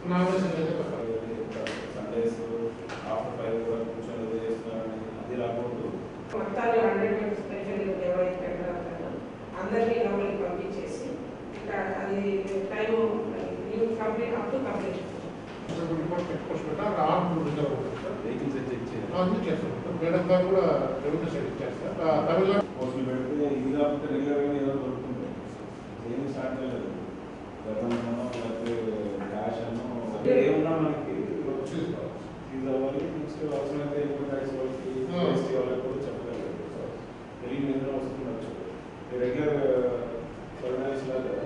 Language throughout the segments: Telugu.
నామినేషన్ అయితే పెట్టాలి సండేస్ ఆఫ్టర్ ఫైవ్ కూడా కూర్చొని ఏదో చేస్తున్నారని అది రాకూడదు మొత్తాన్ని హండ్రెడ్ స్పెషల్ ఎవరైతే పెట్టారో అందరినీ లోపలికి పంపించేసి ఇక్కడ అది time complete up to complete report పెట్టుకోవచ్చు పెట్టా అక్కడ ఆర్డర్ రిజర్వ్ ఉంటుంది సార్ వెహికల్స్ చెక్ చేయాలి అన్ని చేస్తాం సార్ మేడం గారు కూడా రెవెన్యూ సైడ్ ఇచ్చారు సార్ ఆ, తమిళనాడు పోస్టులు పెడితే ఇది కాకపోతే రెగ్యులర్గా ఏదో దొరుకుతుంది ఏమి స్టార్ట్ చేయలేదు గతంలో లేకపోతే క్యాష్ అన్నో ఏమున్నా మనకి తీసుకోవాలి. ఇది అవ్వాలి నెక్స్ట్ అవసరమైతే ఇన్కమ్ ట్యాక్స్ వాళ్ళకి ఆ. ఎస్టీ వాళ్ళకి కూడా చెప్పగలరు తెలియని ఏదైనా వస్తుండొచ్చు రెగ్యులర్ సర్వీస్ లాగా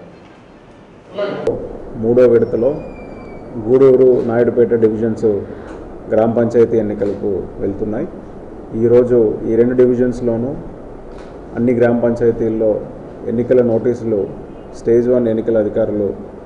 అలాగే మూడో విడతలో గూడూరు నాయుడుపేట డివిజన్స్ గ్రామ పంచాయతీ ఎన్నికలకు వెళ్తున్నాయి ఈరోజు ఈ రెండు డివిజన్స్లోనూ అన్ని గ్రామ పంచాయతీల్లో ఎన్నికల నోటీసులు స్టేజ్ వన్ ఎన్నికల అధికారులు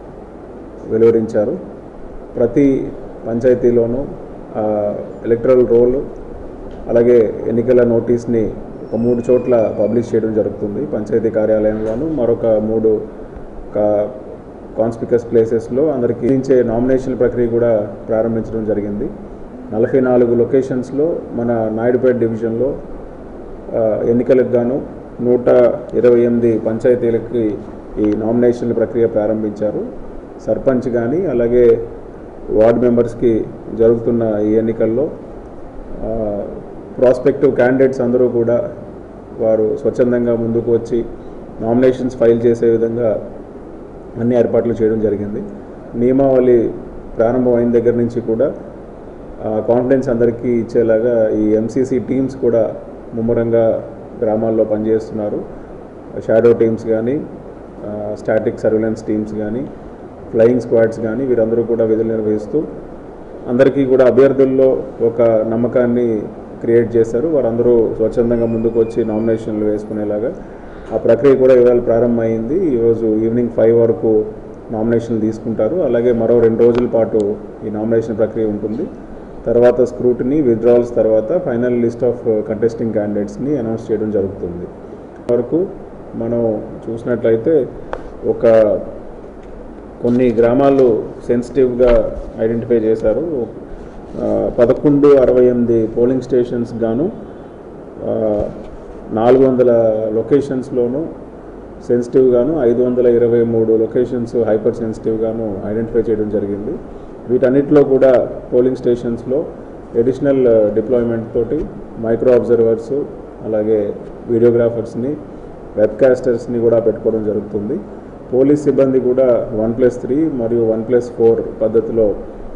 వెలువరించారు ప్రతి పంచాయతీలోనూ ఎలక్ట్రల్ రోల్ అలాగే ఎన్నికల నోటీస్ని ఒక మూడు చోట్ల పబ్లిష్ చేయడం జరుగుతుంది పంచాయతీ కార్యాలయంలోను మరొక మూడు కా- కాన్స్పికస్ ప్లేసెస్లో అందరికీ ఇచ్చే నామినేషన్ ప్రక్రియ కూడా ప్రారంభించడం జరిగింది నలభై నాలుగు లొకేషన్స్లో మన నాయుడుపేట డివిజన్లో ఆ, ఎన్నికలకు గాను నూట ఇరవై ఎనిమిది పంచాయతీలకి ఈ నామినేషన్ల ప్రక్రియ ప్రారంభించారు సర్పంచ్ కానీ అలాగే వార్డ్ మెంబర్స్కి జరుగుతున్న ఈ ఎన్నికల్లో ప్రాస్పెక్టివ్ క్యాండిడేట్స్ అందరూ కూడా వారు స్వచ్ఛందంగా ముందుకు వచ్చి నామినేషన్స్ ఫైల్ చేసే విధంగా అన్ని ఏర్పాట్లు చేయడం జరిగింది నియమావళి ప్రారంభమైన దగ్గర నుంచి కూడా కాన్ఫిడెన్స్ అందరికీ ఇచ్చేలాగా ఈ ఎంసీసీ టీమ్స్ కూడా ముమ్మరంగా గ్రామాల్లో పనిచేస్తున్నారు షాడో టీమ్స్ కానీ స్టాటిక్ సర్వేలెన్స్ టీమ్స్ కానీ ఫ్లయింగ్ స్క్వాడ్స్ కానీ వీరందరూ కూడా విధులు నిర్వహిస్తూ అందరికీ కూడా అభ్యర్థుల్లో ఒక నమ్మకాన్ని క్రియేట్ చేశారు వారందరూ స్వచ్ఛందంగా ముందుకు వచ్చి నామినేషన్లు వేసుకునేలాగా ఆ ప్రక్రియ కూడా ఇవాళ ప్రారంభమైంది ఈరోజు ఈవినింగ్ ఫైవ్ వరకు నామినేషన్లు తీసుకుంటారు అలాగే మరో రెండు రోజుల పాటు ఈ నామినేషన్ ప్రక్రియ ఉంటుంది తర్వాత స్క్రూటినీ విత్డ్రావల్స్ తర్వాత ఫైనల్ లిస్ట్ ఆఫ్ కంటెస్టింగ్ క్యాండిడేట్స్ని అనౌన్స్ చేయడం జరుగుతుంది వరకు మనం చూసినట్లయితే ఒక కొన్ని గ్రామాలు సెన్సిటివ్గా ఐడెంటిఫై చేశారు ఆ, పదకొండు అరవై ఎనిమిది పోలింగ్ స్టేషన్స్ గాను ఆ, నాలుగు వందల లొకేషన్స్లోనూ సెన్సిటివ్గాను ఐదు వందల ఇరవై మూడు లొకేషన్స్ హైపర్ సెన్సిటివ్గాను ఐడెంటిఫై చేయడం జరిగింది వీటన్నిటిలో కూడా పోలింగ్ స్టేషన్స్లో ఎడిషనల్ డిప్లాయ్మెంట్ తోటి మైక్రో అబ్జర్వర్స్ అలాగే వీడియోగ్రాఫర్స్ని వెబ్కాస్టర్స్ని కూడా పెట్టుకోవడం జరుగుతుంది పోలీస్ సిబ్బంది కూడా వన్ ప్లస్ త్రీ మరియు వన్ ప్లస్ ఫోర్ పద్ధతిలో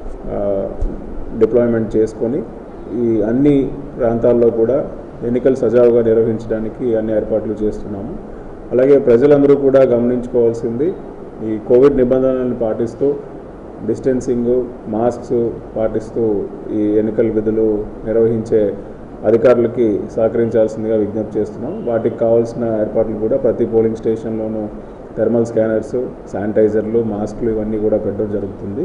డిప్లాయ్మెంట్ చేసుకొని ఈ అన్ని ప్రాంతాల్లో కూడా ఎన్నికలు సజావుగా నిర్వహించడానికి అన్ని ఏర్పాట్లు చేస్తున్నాము అలాగే ప్రజలందరూ కూడా గమనించుకోవాల్సింది ఈ కోవిడ్ నిబంధనలను పాటిస్తూ డిస్టెన్సింగ్ మాస్క్స్ పాటిస్తూ ఈ ఎన్నికల విధులు నిర్వహించే అధికారులకి సహకరించాల్సిందిగా విజ్ఞప్తి చేస్తున్నాం వాటికి కావాల్సిన ఏర్పాట్లు కూడా ప్రతి పోలింగ్ స్టేషన్లోనూ థర్మల్ స్కానర్స్ శానిటైజర్లు మాస్కులు ఇవన్నీ కూడా పెట్టడం జరుగుతుంది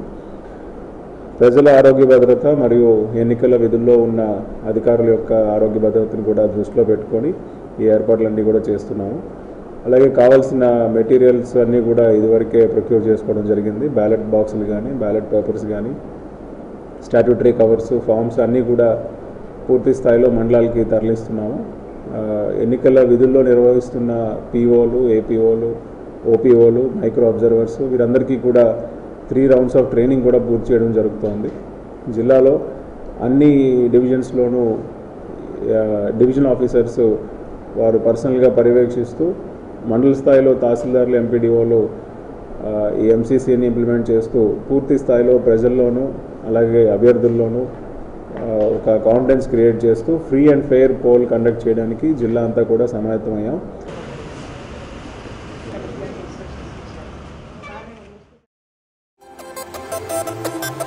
ప్రజల ఆరోగ్య భద్రత మరియు ఎన్నికల విధుల్లో ఉన్న అధికారుల యొక్క ఆరోగ్య భద్రతను కూడా దృష్టిలో పెట్టుకొని ఈ ఏర్పాట్లన్నీ కూడా చేస్తున్నాము అలాగే కావాల్సిన మెటీరియల్స్ అన్నీ కూడా ఇదివరకే ప్రొక్యూర్ చేసుకోవడం జరిగింది బ్యాలెట్ బాక్సులు కానీ బ్యాలెట్ పేపర్స్ కానీ స్టాట్యూటరీ కవర్స్ ఫామ్స్ అన్నీ కూడా పూర్తి స్థాయిలో మండలాలకి తరలిస్తున్నాము ఆ, ఎన్నికల విధుల్లో నిర్వహిస్తున్న పీఓలు ఏపీఓలు ఓపీఓలు మైక్రో అబ్జర్వర్స్ వీరందరికీ కూడా త్రీ రౌండ్స్ ఆఫ్ ట్రైనింగ్ కూడా పూర్తి చేయడం జరుగుతోంది జిల్లాలో అన్ని డివిజన్స్లోనూ ఆ, డివిజన్ ఆఫీసర్స్ వారు పర్సనల్గా పర్యవేక్షిస్తూ మండల స్థాయిలో తహసీల్దార్లు ఎంపీడీఓలు ఈ ఎంసీసీని ఇంప్లిమెంట్ చేస్తూ పూర్తి స్థాయిలో ప్రజల్లోనూ అలాగే అభ్యర్థుల్లోనూ ఆ, ఒక కాన్ఫిడెన్స్ క్రియేట్ చేస్తూ free and fair poll conduct చేయడానికి జిల్లా అంతా కూడా సమాయత్తమయ్యాం Thank you.